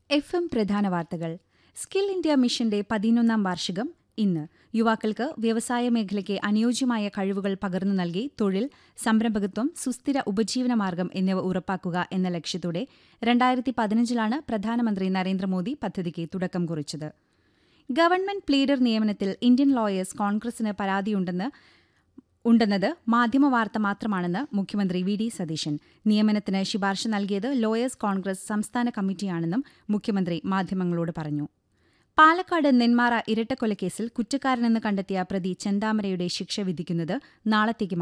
F M പ്രധാന വാർത്തകൾ skill India മിഷന്റെ പതിനൊന്നാം വാർഷികം ഇന്ന് യുവാക്കൾക്ക് വ്യവസായ മേഖലയ്ക്ക് അനുയോജ്യമായ കഴിവുകൾ പകർന്നു നൽകി തൊഴിൽ സംരംഭകത്വം സുസ്ഥിര ഉപജീവനമാർഗം എന്നിവ ഉറപ്പാക്കുക എന്ന ലക്ഷ്യത്തോടെ രണ്ടായിരത്തി പതിനഞ്ചിലാണ് പ്രധാനമന്ത്രി നരേന്ദ്രമോദി പദ്ധതിക്ക് തുടക്കം കുറിച്ചത് ഗവൺമെന്റ് പ്ലീഡർ നിയമനത്തിൽ ഇന്ത്യൻ ലോയേഴ്സ് കോൺഗ്രസിന് പരാതിയുണ്ടെന്ന് ഉണ്ടെന്നത് മാധ്യമവാർത്ത മാത്രമാണെന്ന് മുഖ്യമന്ത്രി വി ഡി സതീശൻ നിയമനത്തിന് ശുപാർശ നൽകിയത് ലോയേഴ്സ് കോൺഗ്രസ് സംസ്ഥാന കമ്മിറ്റിയാണെന്നും മുഖ്യമന്ത്രി മാധ്യമങ്ങളോട് പറഞ്ഞു പാലക്കാട് നെന്മാറ ഇരട്ടക്കൊലക്കേസിൽ കുറ്റക്കാരനെന്ന് കണ്ടെത്തിയ പ്രതി ചെന്താമരയുടെ ശിക്ഷ വിധിക്കുന്നത് നാളത്തേക്ക്